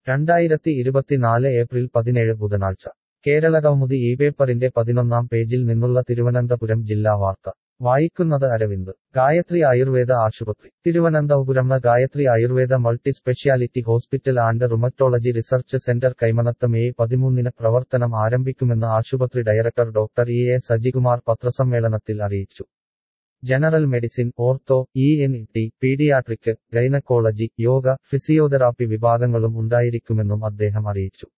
രണ്ടായിരത്തി ഇരുപത്തിനാല് ഏപ്രിൽ പതിനേഴ് ബുധനാഴ്ച കേരളകൗമുദി ഈ പേപ്പറിന്റെ പതിനൊന്നാം പേജിൽ നിന്നുള്ള തിരുവനന്തപുരം ജില്ലാ വാർത്ത വായിക്കുന്നത് അരവിന്ദ് ഗായത്രി ആയുർവേദ ആശുപത്രി Thiruvananthapuram Gayathri Ayurveda multi speciality hospital and rheumatology research centre കൈമനത്ത് മെയ് പതിമൂന്നിന് പ്രവർത്തനം ആരംഭിക്കുമെന്ന് ആശുപത്രി director doctor E A Sajikumar പത്രസമ്മേളനത്തിൽ അറിയിച്ചു general medicine ortho E N T paediatric gynaecology yoga physiotherapy വിഭാഗങ്ങളും ഉണ്ടായിരിക്കുമെന്നും അദ്ദേഹം അറിയിച്ചു